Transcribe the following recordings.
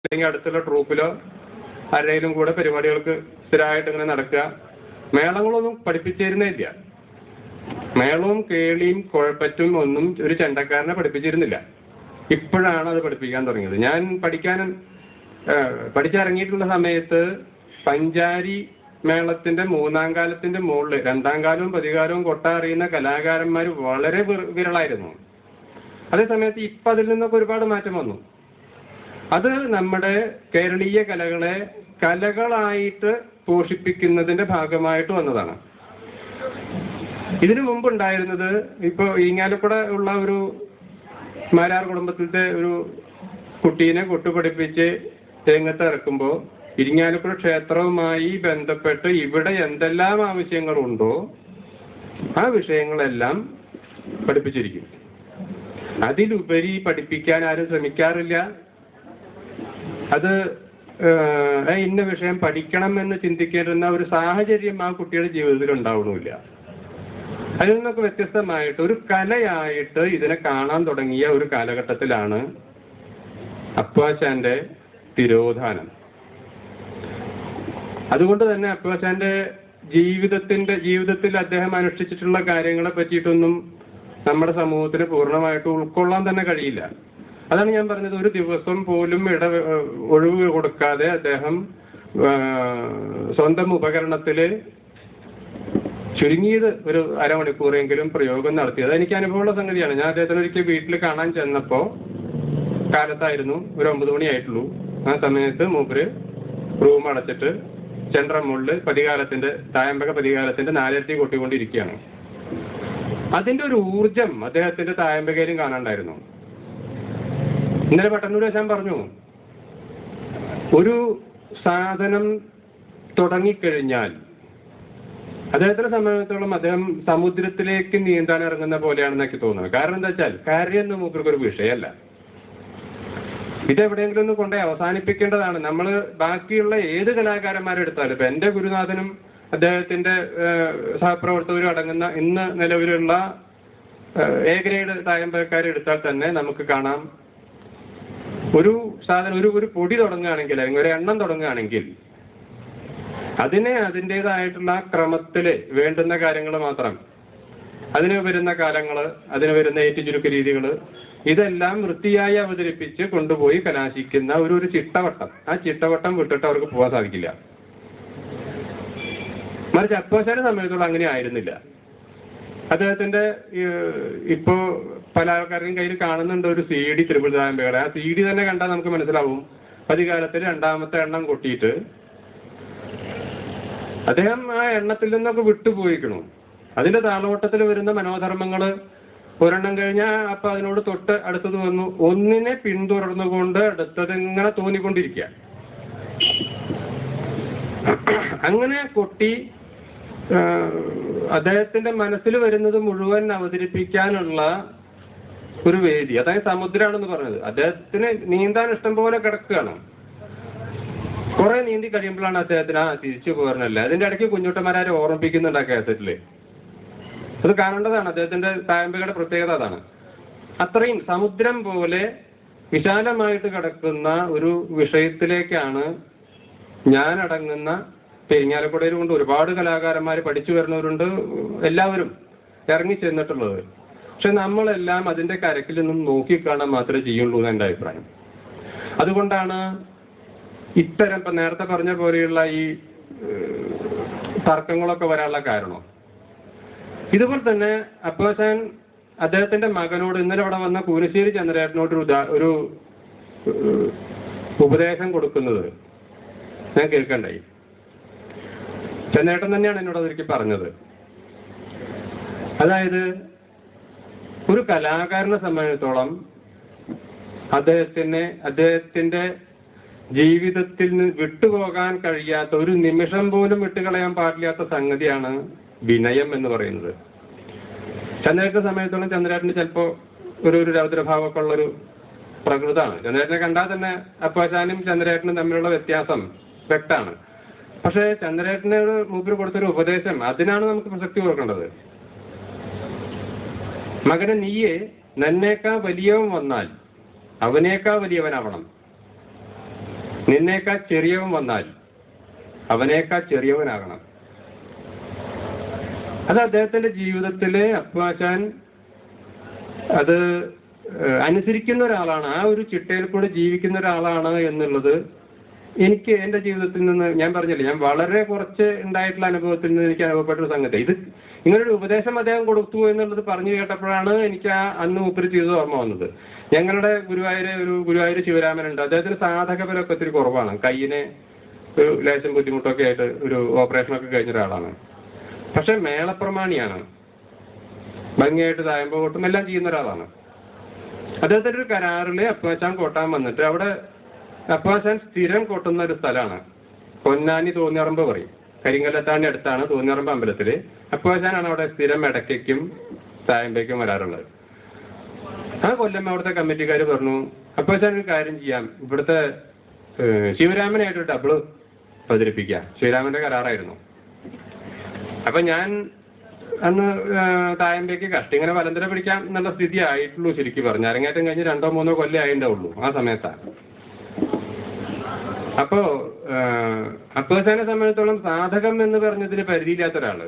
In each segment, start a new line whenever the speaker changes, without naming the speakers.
അല്ലെങ്കിൽ അടുത്തുള്ള ട്രൂപ്പിലോ ആരുടെയും കൂടെ പരിപാടികൾക്ക് സ്ഥിരമായിട്ട് ഇങ്ങനെ നടക്കുക മേളങ്ങളൊന്നും പഠിപ്പിച്ചിരുന്നേ ഇല്ല മേളവും കേളിയും കുഴപ്പറ്റും ഒന്നും ഒരു ചെണ്ടക്കാരനെ പഠിപ്പിച്ചിരുന്നില്ല ഇപ്പോഴാണ് അത് പഠിപ്പിക്കാൻ തുടങ്ങിയത് ഞാൻ പഠിക്കാൻ പഠിച്ചിറങ്ങിയിട്ടുള്ള സമയത്ത് പഞ്ചാരി മേളത്തിന്റെ മൂന്നാം കാലത്തിന്റെ മുകളിൽ രണ്ടാം കാലവും പതികാലവും കൊട്ട അറിയുന്ന കലാകാരന്മാർ വളരെ വിര- വിരളായിരുന്നു അതേ സമയത്ത് ഇപ്പൊ അതിൽ നിന്നൊക്കെ ഒരുപാട് മാറ്റം വന്നു അത് നമ്മുടെ കേരളീയ കലകളെ കലകളായിട്ട് പോഷിപ്പിക്കുന്നതിന്റെ ഭാഗമായിട്ട് വന്നതാണ് ഇതിനു മുമ്പ് ഉണ്ടായിരുന്നത് ഇപ്പൊ ഈങ്ങാലക്കുട ഉള്ള ഒരു മാരാർ കുടുംബത്തിലത്തെ ഒരു കുട്ടീനെ കൊട്ടുപഠിപ്പിച്ച് രംഗത്ത് ഇറക്കുമ്പോൾ ഇരിങ്ങാലക്കുട ക്ഷേത്രവുമായി ബന്ധപ്പെട്ട് ഇവിടെ എന്തെല്ലാം ആവശ്യങ്ങളുണ്ടോ ആ വിഷയങ്ങളെല്ലാം പഠിപ്പിച്ചിരിക്കും അതിലുപരി പഠിപ്പിക്കാൻ ആരും ശ്രമിക്കാറില്ല അത് ഏഹ്, ഇന്ന വിഷയം പഠിക്കണം എന്ന് ചിന്തിക്കേണ്ടുന്ന ഒരു സാഹചര്യം ആ കുട്ടിയുടെ ജീവിതത്തിൽ ഉണ്ടാവണമില്ല അതിൽ നിന്നൊക്കെ വ്യത്യസ്തമായിട്ട് ഒരു കലയായിട്ട് ഇതിനെ കാണാൻ തുടങ്ങിയ ഒരു കാലഘട്ടത്തിലാണ് അപ്പാച്ചാന്റെ തിരോധാനം അതുകൊണ്ട് തന്നെ അപ്പാച്ചാന്റെ ജീവിതത്തിന്റെ ജീവിതത്തിൽ അദ്ദേഹം അനുഷ്ഠിച്ചിട്ടുള്ള കാര്യങ്ങളെ പറ്റിയിട്ടൊന്നും നമ്മുടെ സമൂഹത്തിന് പൂർണ്ണമായിട്ട് ഉൾക്കൊള്ളാൻ തന്നെ കഴിയില്ല അതാണ് ഞാൻ പറഞ്ഞത് ഒരു ദിവസം പോലും ഇട ഒഴിവ് കൊടുക്കാതെ അദ്ദേഹം ആ, സ്വന്തം ഉപകരണത്തില് ചുരുങ്ങിയത് ഒരു അരമണിക്കൂറെങ്കിലും പ്രയോഗം നടത്തിയത് എനിക്ക് അനുഭവമുള്ള സംഗതിയാണ് ഞാൻ അദ്ദേഹത്തിന് ഒരിക്കൽ വീട്ടിൽ കാണാൻ ചെന്നപ്പോ കാലത്തായിരുന്നു ഒരു ഒമ്പത് മണിയായിട്ടുള്ളൂ ആ സമയത്ത് മൂപ്പര് റൂം അടച്ചിട്ട് ചെണ്ടമുള്ളിൽ പതികാലത്തിന്റെ തായമ്പക പതികാലത്തിന്റെ നാലരത്തി കൊട്ടിക്കൊണ്ടിരിക്കുകയാണ് അതിന്റെ ഒരു ഊർജം അദ്ദേഹത്തിന്റെ തായമ്പകയിലും കാണാണ്ടായിരുന്നു ഇന്നലെ പട്ടന്നൂർ ഞാൻ പറഞ്ഞു ഒരു സാധനം തുടങ്ങിക്കഴിഞ്ഞാൽ അദ്ദേഹത്തിനെ സംബന്ധിച്ചിടത്തോളം അദ്ദേഹം സമുദ്രത്തിലേക്ക് നീന്താൻ ഇറങ്ങുന്ന പോലെയാണെന്ന് എനിക്ക് തോന്നുന്നത് കാരണം എന്താ വെച്ചാൽ കാര്യം എന്ന് മൂപ്പർക്ക് ഒരു വിഷയമല്ല ഇതെവിടെയെങ്കിലും ഒന്ന് കൊണ്ടേ അവസാനിപ്പിക്കേണ്ടതാണ് നമ്മൾ ബാക്കിയുള്ള ഏത് കലാകാരന്മാരെടുത്താലും ഇപ്പൊ എന്റെ ഗുരുനാഥനും അദ്ദേഹത്തിന്റെ ഏഹ്, സഹപ്രവർത്തകരും അടങ്ങുന്ന ഇന്ന് നിലവിലുള്ള ഏഹ്, എ ഗ്രേഡ് തായമ്പക്കാരെ എടുത്താൽ തന്നെ നമുക്ക് കാണാം ഒരു സാധനം ഒരു ഒരു പൊടി തുടങ്ങുകയാണെങ്കിൽ അല്ലെങ്കിൽ ഒരു എണ്ണം തുടങ്ങുകയാണെങ്കിൽ അതിനെ അതിൻ്റെതായിട്ടുള്ള ക്രമത്തില് വേണ്ടുന്ന കാര്യങ്ങൾ മാത്രം അതിന് വരുന്ന കാലങ്ങള് അതിന് വരുന്ന ഏറ്റുചുരുക്ക രീതികള് ഇതെല്ലാം വൃത്തിയായി അവതരിപ്പിച്ച് കൊണ്ടുപോയി കലാശിക്കുന്ന ഒരു ഒരു ചിട്ടവട്ടം ആ ചിട്ടവട്ടം വിട്ടിട്ട് അവർക്ക് പോകാൻ സാധിക്കില്ല മറിച്ച് അപ്പോശാനെ സംബന്ധിച്ചോളം അങ്ങനെ ആയിരുന്നില്ല അദ്ദേഹത്തിന്റെ ഏഹ്, ഇപ്പോ പല ആൾക്കാരുടെയും കയ്യിൽ കാണുന്നുണ്ട് ഒരു സി ഡി തിരുപ്പതിരാമ്പയുടെ ആ സി ഡി തന്നെ കണ്ടാൽ നമുക്ക് മനസ്സിലാവും പതികാലത്തിൽ രണ്ടാമത്തെ എണ്ണം കൊട്ടിയിട്ട് അദ്ദേഹം ആ എണ്ണത്തിൽ നിന്നൊക്കെ വിട്ടുപോയിക്കണു അതിന്റെ താളോട്ടത്തിൽ വരുന്ന മനോധർമ്മങ്ങള് ഒരെണ്ണം കഴിഞ്ഞാൽ അപ്പൊ അതിനോട് തൊട്ട് അടുത്തത് വന്നു ഒന്നിനെ പിന്തുടർന്നുകൊണ്ട് അടുത്തത് ഇങ്ങനെ തോന്നിക്കൊണ്ടിരിക്കുക അങ്ങനെ കൊട്ടി ആ, അദ്ദേഹത്തിന്റെ മനസ്സിൽ വരുന്നത് മുഴുവൻ അവതരിപ്പിക്കാനുള്ള ഒരു വേദി അതായത് സമുദ്രമാണെന്ന് പറഞ്ഞത് അദ്ദേഹത്തിന് നീന്താൻ ഇഷ്ടം പോലെ കിടക്കുകയാണ് കുറെ നീന്തി കഴിയുമ്പോഴാണ് അദ്ദേഹത്തിന് ആ തിരിച്ചു പോരണല്ല അതിന്റെ ഇടയ്ക്ക് കുഞ്ഞുട്ടന്മാരെ ഓർമ്മിപ്പിക്കുന്നുണ്ട് ആ കേസറ്റില് അത് കാണേണ്ടതാണ് അദ്ദേഹത്തിന്റെ തായമ്പയുടെ പ്രത്യേകത അതാണ് അത്രയും സമുദ്രം പോലെ വിശാലമായിട്ട് കിടക്കുന്ന ഒരു വിഷയത്തിലേക്കാണ് ഞാൻ അടങ്ങുന്ന പെരിങ്ങാലക്കുടയിൽ കൊണ്ട് ഒരുപാട് കലാകാരന്മാർ പഠിച്ചു വരുന്നവരുണ്ട് എല്ലാവരും ഇറങ്ങി ചെന്നിട്ടുള്ളത് പക്ഷെ നമ്മളെല്ലാം അതിന്റെ കരക്കിൽ നിന്നും നോക്കിക്കാണാൻ മാത്രമേ ചെയ്യുള്ളൂ എന്ന് എൻ്റെ അഭിപ്രായം അതുകൊണ്ടാണ് ഇത്തരം ഇപ്പൊ നേരത്തെ പറഞ്ഞ പോലെയുള്ള ഈ ഏഹ്, തർക്കങ്ങളൊക്കെ വരാനുള്ള കാരണം ഇതുപോലെ തന്നെ അപ്പോസാൻ അദ്ദേഹത്തിന്റെ മകനോട് ഇന്നലെ ഇവിടെ വന്ന കൂനശ്ശേരി ചന്ദ്രേട്ടനോട് ഒരു ഉദാ ഒരു ഏഹ്, ഉപദേശം കൊടുക്കുന്നത് ഞാൻ കേൾക്കണ്ടായി ചന്ദ്രേട്ടൻ തന്നെയാണ് എന്നോട് അതൊരിക്കൽ പറഞ്ഞത് അതായത് ഒരു കലാകാരനെ സംബന്ധിച്ചിടത്തോളം അദ്ദേഹത്തിന് അദ്ദേഹത്തിന്റെ ജീവിതത്തിൽ നിന്ന് വിട്ടുപോകാൻ കഴിയാത്ത ഒരു നിമിഷം പോലും വിട്ടുകളയാൻ പാടില്ലാത്ത സംഗതിയാണ് വിനയം എന്ന് പറയുന്നത് ചന്ദ്രേട്ടനെ സമയത്തോളം ചന്ദ്രേട്ടന് ചിലപ്പോ ഒരു ഒരു രൗദ്രഭാവമൊക്കെ ഉള്ളൊരു പ്രകൃതമാണ് ചന്ദ്രേട്ടനെ കണ്ടാൽ തന്നെ അപ്പാശാനും ചന്ദ്രേട്ടനും തമ്മിലുള്ള വ്യത്യാസം വ്യക്തമാണ് പക്ഷേ ചന്ദ്രേട്ടനോട് മൂപ്പര് കൊടുത്തൊരു ഉപദേശം അതിനാണ് നമുക്ക് പ്രസക്തി കൊടുക്കേണ്ടത് മകനെ നീയെ നന്നേക്കാ വലിയവൻ വന്നാൽ അവനേക്കാ വലിയവനാവണം നിന്നേക്കാൾ ചെറിയവൻ വന്നാൽ അവനേക്കാൾ ചെറിയവനാകണം അത് അദ്ദേഹത്തിന്റെ ജീവിതത്തില് അപ്പാശാൻ അത് ഏഹ്, അനുസരിക്കുന്ന ഒരാളാണ് ആ ഒരു ചിട്ടയിൽ കൂടെ ജീവിക്കുന്ന ഒരാളാണ് എന്നുള്ളത് എനിക്ക് എന്റെ ജീവിതത്തിൽ നിന്ന് ഞാൻ പറഞ്ഞില്ലേ ഞാൻ വളരെ കുറച്ച് ഉണ്ടായിട്ടുള്ള അനുഭവത്തിൽ നിന്ന് എനിക്ക് അനുഭവപ്പെട്ട ഒരു സംഗതി ഇത് ഇങ്ങനൊരു ഉപദേശം അദ്ദേഹം കൊടുത്തു എന്നുള്ളത് പറഞ്ഞു കേട്ടപ്പോഴാണ് എനിക്ക് ആ അന്ന് മൂപ്പര് ചെയ്തത് ഓർമ്മ വന്നത് ഞങ്ങളുടെ ഗുരുവായൂര് ഒരു ഗുരുവായൂർ ശിവരാമനുണ്ട് അദ്ദേഹത്തിന് സാധകപരമൊക്കെ ഒത്തിരി കുറവാണ് കയ്യിന് ഒരു ലേശം ബുദ്ധിമുട്ടൊക്കെ ആയിട്ട് ഒരു ഓപ്പറേഷനൊക്കെ കഴിഞ്ഞ ഒരാളാണ് പക്ഷെ മേളപ്രമാണിയാണ് ഭംഗിയായിട്ട് തായമ്പ കൊട്ടും എല്ലാം ചെയ്യുന്ന ഒരാളാണ് അദ്ദേഹത്തിന്റെ ഒരു കരാറില് അപ്പാച്ചാൻ കൊട്ടാൻ വന്നിട്ട് അവിടെ അപ്പാച്ചാൻ സ്ഥിരം കൊട്ടുന്ന ഒരു സ്ഥലമാണ് പൊന്നാനി തോന്നിയറമ്പ് പറയും കരിങ്കല്ലത്താണി അടുത്താണ് തോന്നിയറമ്പ് അമ്പലത്തില് അപ്പാച്ചാനാണ് അവിടെ സ്ഥിരം ഇടയ്ക്കും തായമ്പയ്ക്കും വരാറുള്ളത് ആ കൊല്ലം അവിടുത്തെ കമ്മിറ്റിക്കാർ പറഞ്ഞു അപ്പാച്ചാൻ ഒരു കാര്യം ചെയ്യാം ഇവിടുത്തെ ഏഹ്, ശിവരാമനായിട്ട് ഡബിള് അവതരിപ്പിക്കാം ശിവരാമന്റെ കരാറായിരുന്നു അപ്പൊ ഞാൻ അന്ന് തായമ്പേക്ക് കഷ്ടി ഇങ്ങനെ വലന്തര പിടിക്കാം എന്നുള്ള സ്ഥിതി ആയിട്ടുള്ളൂ ശരിക്കും പറഞ്ഞു അരങ്ങേറ്റം കഴിഞ്ഞ് രണ്ടോ മൂന്നോ കൊല്ലം ആയിട്ടുണ്ടാവുള്ളൂ ആ സമയത്താ അപ്പോ അപ്പേഴ്സാനെ സംബന്ധിച്ചോളം സാധകം എന്ന് പറഞ്ഞതിന് പരിധിയില്ലാത്ത ഒരാള്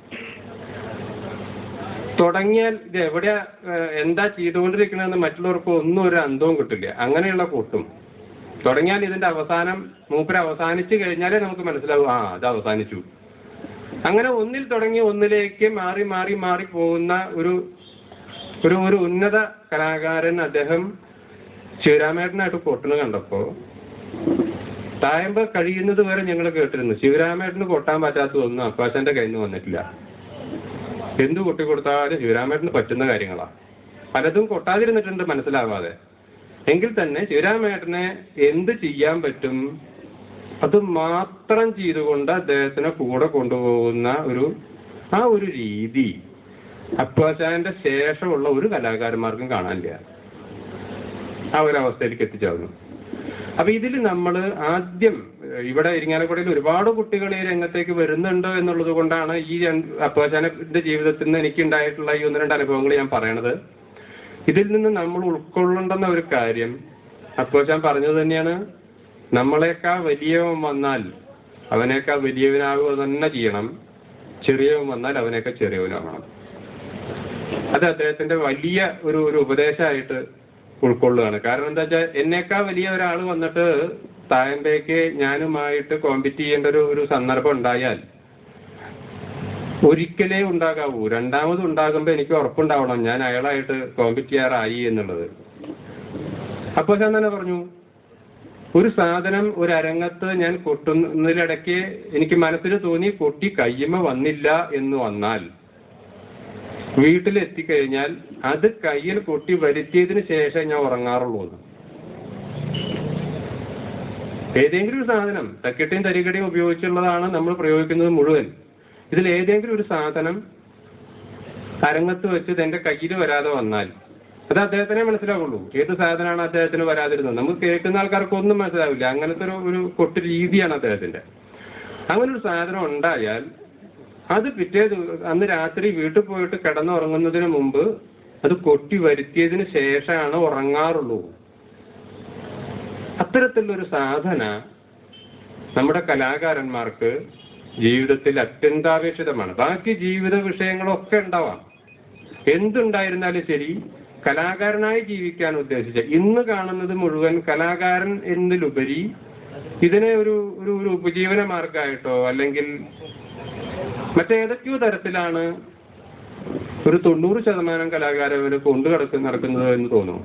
തുടങ്ങിയാൽ ഇത് എവിടെയാ ഏഹ്, എന്താ ചെയ്തുകൊണ്ടിരിക്കണമെന്ന് മറ്റുള്ളവർക്ക് ഒന്നും ഒരു അന്തവും കിട്ടില്ല അങ്ങനെയുള്ള കൂട്ടും തുടങ്ങിയാൽ ഇതിന്റെ അവസാനം മൂപ്പര് അവസാനിച്ചു കഴിഞ്ഞാലേ നമുക്ക് മനസ്സിലാവും ആ അത് അവസാനിച്ചു അങ്ങനെ ഒന്നിൽ തുടങ്ങി ഒന്നിലേക്ക് മാറി മാറി മാറി പോകുന്ന ഒരു ഒരു ഒരു ഉന്നത കലാകാരൻ അദ്ദേഹം ശിവരാമേട്ടനായിട്ട് കൊട്ടുന്ന കണ്ടപ്പോ തായമ്പ കഴിയുന്നത് വരെ ഞങ്ങൾ കേട്ടിരുന്നു ശിവരാമേട്ടന് കൊട്ടാൻ പറ്റാത്തതൊന്നും അപ്പാച്ചന്റെ കയ്യിൽ നിന്ന് വന്നിട്ടില്ല എന്തു കൊട്ടി കൊടുത്താലും ശിവരാമേട്ടന് പറ്റുന്ന കാര്യങ്ങളാ പലതും കൊട്ടാതിരുന്നിട്ടുണ്ട് മനസ്സിലാവാതെ എങ്കിൽ തന്നെ ശിവരാമേട്ടനെ എന്ത് ചെയ്യാൻ പറ്റും അത് മാത്രം ചെയ്തുകൊണ്ട് അദ്ദേഹത്തിനെ കൂടെ കൊണ്ടുപോകുന്ന ഒരു ആ ഒരു രീതി അപ്പാച്ചാന്റെ ശേഷമുള്ള ഒരു കലാകാരന്മാർക്കും കാണാനില്ല ആ ഒരു അവസ്ഥയിലേക്ക് എത്തിച്ചേർന്നു അപ്പൊ ഇതിൽ നമ്മൾ ആദ്യം ഏഹ്, ഇവിടെ ഇരിങ്ങാലക്കുടയിൽ ഒരുപാട് കുട്ടികൾ ഈ രംഗത്തേക്ക് വരുന്നുണ്ട് എന്നുള്ളത് കൊണ്ടാണ് ഈ രണ്ട് അപ്പാച്ചാനന്റെ ജീവിതത്തിൽ നിന്ന് എനിക്ക് ഉണ്ടായിട്ടുള്ള ഈ ഒന്ന് രണ്ട് അനുഭവങ്ങൾ ഞാൻ പറയണത് ഇതിൽ നിന്ന് നമ്മൾ ഉൾക്കൊള്ളേണ്ടുന്ന ഒരു കാര്യം അപ്പോച്ചാൻ പറഞ്ഞത് തന്നെയാണ് നമ്മളെക്കാൾ വലിയവൻ വന്നാൽ അവനേക്കാൾ വലിയവനാകുക തന്നെ ചെയ്യണം ചെറിയവൻ വന്നാൽ അവനേക്കാൾ ചെറിയവനാകണം അത് അദ്ദേഹത്തിന്റെ വലിയ ഒരു ഒരു ഉപദേശമായിട്ട് ഉൾക്കൊള്ളുകയാണ് കാരണം എന്താ വെച്ചാൽ എന്നേക്കാൾ വലിയ ഒരാൾ വന്നിട്ട് തായമ്പേക്ക് ഞാനുമായിട്ട് കോമ്പറ്റ് ചെയ്യേണ്ട ഒരു ഒരു സന്ദർഭം ഉണ്ടായാൽ ഒരിക്കലേ ഉണ്ടാകാവൂ രണ്ടാമത് ഉണ്ടാകുമ്പോൾ എനിക്ക് ഉറപ്പുണ്ടാവണം ഞാൻ അയാളായിട്ട് കോമ്പറ്റ് ചെയ്യാറായി എന്നുള്ളത് അപ്പോൾ ഞാൻ തന്നെ പറഞ്ഞു ഒരു സാധനം ഒരു അരങ്ങത്ത് ഞാൻ കൊട്ടുന്നതിലിടയ്ക്ക് എനിക്ക് മനസ്സിൽ തോന്നി കൊട്ടി കയ്യമ വന്നില്ല എന്ന് വന്നാൽ വീട്ടിൽ എത്തിക്കഴിഞ്ഞാൽ അത് കയ്യിൽ കൊട്ടി വരുത്തിയതിന് ശേഷം ഞാൻ ഉറങ്ങാറുള്ളൂ എന്ന്. ഏതെങ്കിലും ഒരു സാധനം തക്കിട്ടയും തരികടയും ഉപയോഗിച്ചുള്ളതാണ് നമ്മൾ പ്രയോഗിക്കുന്നത് മുഴുവൻ ഇതിൽ ഏതെങ്കിലും ഒരു സാധനം അരങ്ങത്ത് വെച്ച് എന്റെ കയ്യിൽ വരാതെ വന്നാൽ അത് അദ്ദേഹത്തിനെ മനസ്സിലാവുള്ളൂ ഏത് സാധനമാണ് അദ്ദേഹത്തിന് വരാതിരുന്നത് നമുക്ക് കേൾക്കുന്ന ആൾക്കാർക്ക് ഒന്നും മനസ്സിലാവില്ല അങ്ങനത്തെ ഒരു ഒരു കൊട്ട് രീതിയാണ് അദ്ദേഹത്തിന്റെ അങ്ങനെ ഒരു സാധനം ഉണ്ടായാൽ അത് പിറ്റേ ദിവ- അന്ന് രാത്രി വീട്ടിൽ പോയിട്ട് കിടന്നുറങ്ങുന്നതിന് മുമ്പ് അത് കൊട്ടി വരുത്തിയതിന് ശേഷമാണ് ഉറങ്ങാറുള്ളൂ അത്തരത്തിലുള്ളൊരു സാധന നമ്മുടെ കലാകാരന്മാർക്ക് ജീവിതത്തിൽ അത്യന്താപേക്ഷിതമാണ് ബാക്കി ജീവിത വിഷയങ്ങളൊക്കെ ഉണ്ടാവാം എന്തുണ്ടായിരുന്നാലും ശരി കലാകാരനായി ജീവിക്കാൻ ഉദ്ദേശിച്ച ഇന്ന് കാണുന്നത് മുഴുവൻ കലാകാരൻ എന്നതിലുപരി ഇതിനെ ഒരു ഒരു ഒരു ഉപജീവന മാർഗമായിട്ടോ അല്ലെങ്കിൽ മറ്റേതൊക്കെയോ തരത്തിലാണ് ഒരു തൊണ്ണൂറ് ശതമാനം കലാകാരന്മാർ കൊണ്ടു കിടക്കുന്ന നടക്കുന്നത് എന്ന് തോന്നുന്നു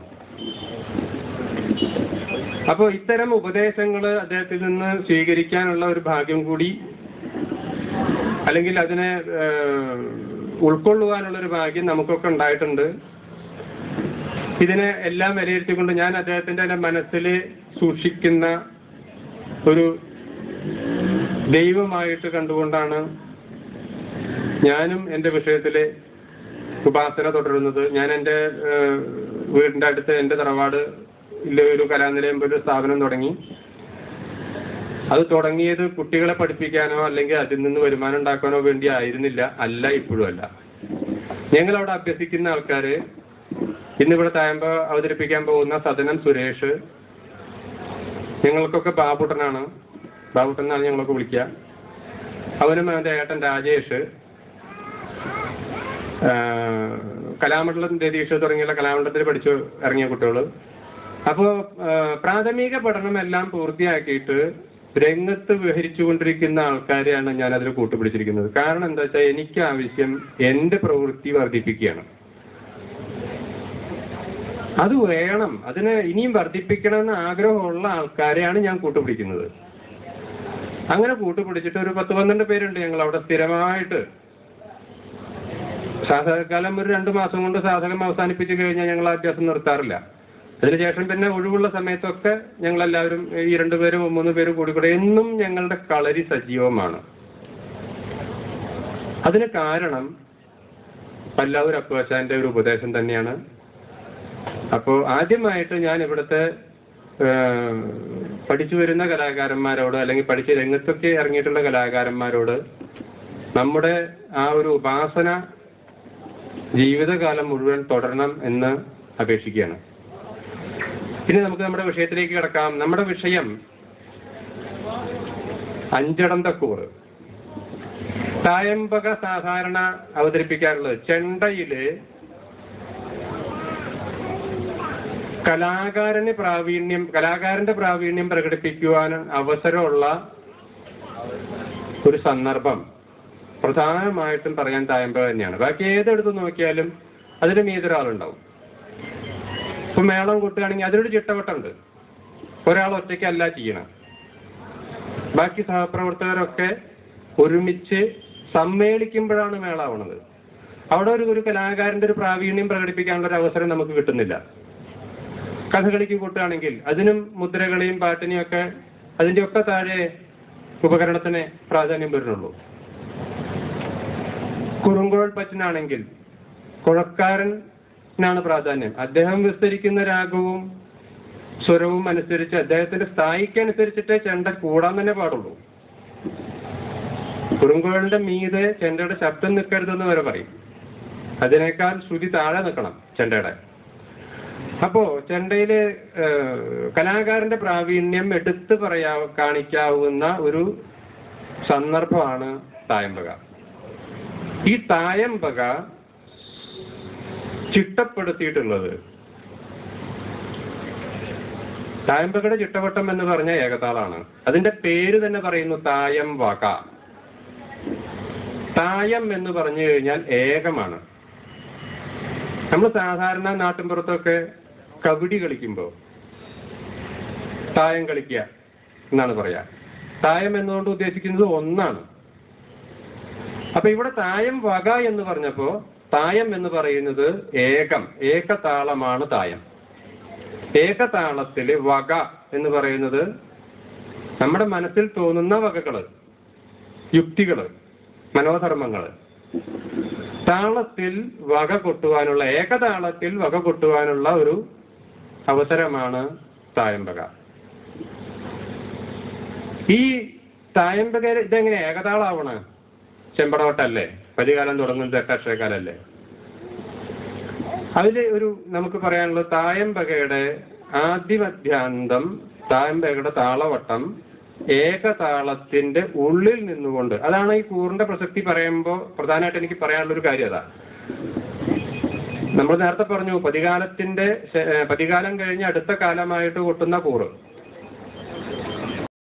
അപ്പോൾ ഇത്തരം ഉപദേശങ്ങൾ അദ്ദേഹത്തിൽ നിന്ന് സ്വീകരിക്കാനുള്ള ഒരു ഭാഗ്യം കൂടി അല്ലെങ്കിൽ അതിനെ ഏഹ്, ഉൾക്കൊള്ളുവാനുള്ള ഒരു ഭാഗ്യം നമുക്കൊക്കെ ഉണ്ടായിട്ടുണ്ട് ഇതിനെ എല്ലാം വിലയിരുത്തിക്കൊണ്ട് ഞാൻ അദ്ദേഹത്തിന്റെ എൻ്റെ മനസ്സിൽ സൂക്ഷിക്കുന്ന ഒരു ദൈവമായിട്ട് കണ്ടുകൊണ്ടാണ് ഞാനും എൻ്റെ വിഷയത്തിൽ ഉപാസന തുടരുന്നത് ഞാൻ എൻ്റെ ഏഹ്, വീടിൻ്റെ അടുത്ത് എൻ്റെ തറവാട് ഒരു കലാനിലയം ഒരു സ്ഥാപനം തുടങ്ങി അത് തുടങ്ങിയത് കുട്ടികളെ പഠിപ്പിക്കാനോ അല്ലെങ്കിൽ അതിൽ നിന്ന് വരുമാനം ഉണ്ടാക്കാനോ വേണ്ടി ആയിരുന്നില്ല അല്ല ഇപ്പോഴും അല്ല ഞങ്ങൾ അവിടെ അഭ്യസിക്കുന്ന ആൾക്കാര് ഇന്നിവിടെ തായമ്പ അവതരിപ്പിക്കാൻ പോകുന്ന സദനം സുരേഷ് ഞങ്ങൾക്കൊക്കെ ബാബുട്ടനാണ് ബാബുട്ടൻ എന്നാണ് ഞങ്ങളൊക്കെ വിളിക്കുക അവനും അവൻ്റെ ഏട്ടൻ രാജേഷ് ആ, കലാമണ്ഡലം രതീഷ് തുടങ്ങിയുള്ള കലാമണ്ഡലത്തിൽ പഠിച്ചു ഇറങ്ങിയ കുട്ടികൾ അപ്പോൾ പ്രാഥമിക പഠനം എല്ലാം പൂർത്തിയാക്കിയിട്ട് രംഗത്ത് വിഹരിച്ചുകൊണ്ടിരിക്കുന്ന ആൾക്കാരെയാണ് ഞാൻ അതിൽ കൂട്ടുപിടിച്ചിരിക്കുന്നത് കാരണം എന്താ വെച്ചാൽ എനിക്ക് ആവശ്യം എൻ്റെ പ്രവൃത്തി വർദ്ധിപ്പിക്കുകയാണ് അത് വേണം അതിന് ഇനിയും വർദ്ധിപ്പിക്കണമെന്ന് ആഗ്രഹമുള്ള ആൾക്കാരെയാണ് ഞാൻ കൂട്ടുപിടിക്കുന്നത് അങ്ങനെ കൂട്ടുപിടിച്ചിട്ട് ഒരു പത്ത് പന്ത്രണ്ട് പേരുണ്ട് ഞങ്ങൾ അവിടെ സ്ഥിരമായിട്ട് സാധകകാലം ഒരു രണ്ട് മാസം കൊണ്ട് സാധകം അവസാനിപ്പിച്ചു കഴിഞ്ഞാൽ ഞങ്ങൾ ആ അഭ്യാസം നിർത്താറില്ല അതിനുശേഷം പിന്നെ ഒഴിവുള്ള സമയത്തൊക്കെ ഞങ്ങളെല്ലാവരും ഈ രണ്ടു പേരും മൂന്ന് പേരും കൂടി കൂടെ എന്നും ഞങ്ങളുടെ കളരി സജീവമാണ് അതിന് കാരണം പല്ലാവൂർ അപ്പുവശാന്റെ ഒരു ഉപദേശം തന്നെയാണ് അപ്പോൾ ആദ്യമായിട്ട് ഞാൻ ഇവിടുത്തെ ഏഹ്, പഠിച്ചു വരുന്ന കലാകാരന്മാരോട് അല്ലെങ്കിൽ പഠിച്ച് രംഗത്തൊക്കെ ഇറങ്ങിയിട്ടുള്ള കലാകാരന്മാരോട് നമ്മുടെ ആ ഒരു ഉപാസന ജീവിതകാലം മുഴുവൻ തുടരണം എന്ന് അപേക്ഷിക്കുകയാണ് ഇനി നമുക്ക് നമ്മുടെ വിഷയത്തിലേക്ക് കിടക്കാം നമ്മുടെ വിഷയം അഞ്ചടം തക്കൂറ് തായമ്പക സാധാരണ അവതരിപ്പിക്കാറുള്ളത് ചെണ്ടയില് കലാകാരന് പ്രാവീണ്യം കലാകാരന്റെ പ്രാവീണ്യം പ്രകടിപ്പിക്കുവാൻ അവസരമുള്ള ഒരു സന്ദർഭം പ്രധാനമായിട്ടും പറയാൻ തായമ്പക തന്നെയാണ് ബാക്കി ഏതെടുത്ത് നോക്കിയാലും അതിന് മീതൊരാളുണ്ടാവും ഇപ്പൊ മേളം കൂട്ടുകയാണെങ്കിൽ അതിനൊരു ചിട്ടവട്ടമുണ്ട് ഒരാൾ ഒറ്റയ്ക്കല്ല ചെയ്യണം ബാക്കി സഹപ്രവർത്തകരൊക്കെ ഒരുമിച്ച് സമ്മേളിക്കുമ്പോഴാണ് മേളാവണത് അവിടെ ഒരു ഒരു കലാകാരന്റെ ഒരു പ്രാവീണ്യം പ്രകടിപ്പിക്കാനുള്ള ഒരു അവസരം നമുക്ക് കിട്ടുന്നില്ല കഥകളിക്ക് കൂട്ടുകയാണെങ്കിൽ അതിനും മുദ്രകളെയും പാട്ടിനെയും ഒക്കെ അതിന്റെ ഒക്കെ താഴെ ഉപകരണത്തിന് പ്രാധാന്യം വരുന്നുള്ളൂ കുറുങ്കോൾ പറ്റനാണെങ്കിൽ കുഴക്കാരനാണ് പ്രാധാന്യം അദ്ദേഹം വിസ്തരിക്കുന്ന രാഗവും സ്വരവും അനുസരിച്ച് അദ്ദേഹത്തിന്റെ സ്ഥായിക്ക് അനുസരിച്ചിട്ടേ ചെണ്ട കൂടാൻ തന്നെ പാടുള്ളൂ കുറുങ്കോളിന്റെ മീതെ ചെണ്ടയുടെ ശബ്ദം നിൽക്കരുതെന്ന് വരെ പറയും അതിനേക്കാൾ ശ്രുതി താഴെ നിൽക്കണം ചെണ്ടയുടെ അപ്പോ ചെണ്ടയില് ഏഹ്, കലാകാരന്റെ പ്രാവീണ്യം എടുത്തു പറയാ കാണിക്കാവുന്ന ഒരു സന്ദർഭമാണ് തായമ്പക ഈ തായമ്പക ചിട്ടപ്പെടുത്തിയിട്ടുള്ളത് തായമ്പകയുടെ ചിട്ടവട്ടം എന്ന് പറഞ്ഞ ഏകതാളാണ് അതിന്റെ പേര് തന്നെ പറയുന്നു തായം വക തായം എന്ന് പറഞ്ഞു കഴിഞ്ഞാൽ ഏകമാണ് നമ്മൾ സാധാരണ നാട്ടിൻപുറത്തൊക്കെ കബഡി കളിക്കുമ്പോൾ തായം കളിക്കുക എന്നാണ് പറയാ തായം എന്നുകൊണ്ട് ഉദ്ദേശിക്കുന്നത് ഒന്നാണ് അപ്പൊ ഇവിടെ തായം വക എന്ന് പറഞ്ഞപ്പോ തായം എന്ന് പറയുന്നത് ഏകം ഏകതാളമാണ് തായം ഏകതാളത്തില് വക എന്ന് പറയുന്നത് നമ്മുടെ മനസ്സിൽ തോന്നുന്ന വകകള് യുക്തികള് മനോധർമ്മങ്ങള് താളത്തിൽ വക കൊട്ടുവാനുള്ള ഏകതാളത്തിൽ വക കൊട്ടുവാനുള്ള ഒരു അവസരമാണ് തായമ്പക ഈ തായമ്പക ഇതെങ്ങനെ ഏകതാളാവണ ചെമ്പടവട്ടല്ലേ പതികാലം തുടങ്ങുന്നത് എട്ടക്ഷരക്കാലല്ലേ അതിൽ ഒരു നമുക്ക് പറയാനുള്ളത് തായമ്പകയുടെ ആദ്യമധ്യാന്തം തായമ്പകയുടെ താളവട്ടം ഏകതാളത്തിന്റെ ഉള്ളിൽ നിന്നുകൊണ്ട് അതാണ് ഈ കൂറിന്റെ പ്രസക്തി പറയുമ്പോൾ പ്രധാനമായിട്ട് എനിക്ക് പറയാനുള്ള ഒരു കാര്യം അതാ നമ്മൾ നേരത്തെ പറഞ്ഞു പതികാലത്തിന്റെ ശേ- ഏ, പതികാലം കഴിഞ്ഞ് അടുത്ത കാലമായിട്ട് കൊട്ടുന്ന കൂറ്